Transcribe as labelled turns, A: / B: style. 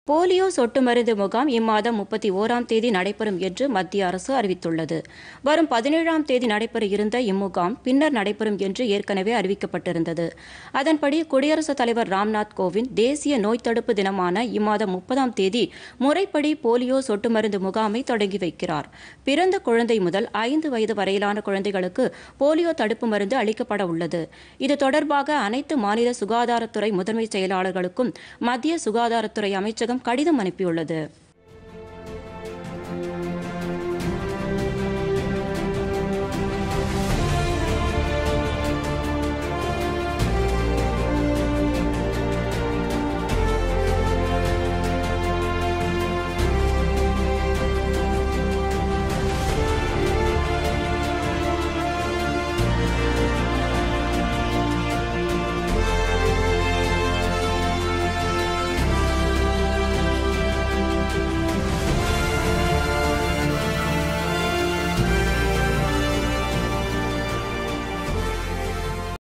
A: polio சொட்டு மருந்து முகாம் இம்மாதம் முப்பத்தி ஓராம் தேதி நடைபெறும் என்று மத்திய அரசு அறிவித்துள்ளது வரும் பதினேழாம் தேதி நடைபெற இருந்த இம்முகாம் பின்னர் நடைபெறும் என்று ஏற்கனவே அறிவிக்கப்பட்டிருந்தது அதன்படி குடியரசுத் தலைவர் ராம்நாத் கோவிந்த் தேசிய நோய் தடுப்பு தினமான இம்மாதம் முப்பதாம் தேதி முறைப்படி போலியோ சொட்டு மருந்து முகாமை தொடங்கி வைக்கிறார் பிறந்த குழந்தை முதல் ஐந்து வயது வரையிலான குழந்தைகளுக்கு போலியோ தடுப்பு மருந்து அளிக்கப்பட உள்ளது இது தொடர்பாக அனைத்து மாநில சுகாதாரத்துறை முதன்மை செயலாளர்களுக்கும் மத்திய சுகாதாரத்துறை அமைச்சகம் கடிதம் அனுப்பியுள்ளது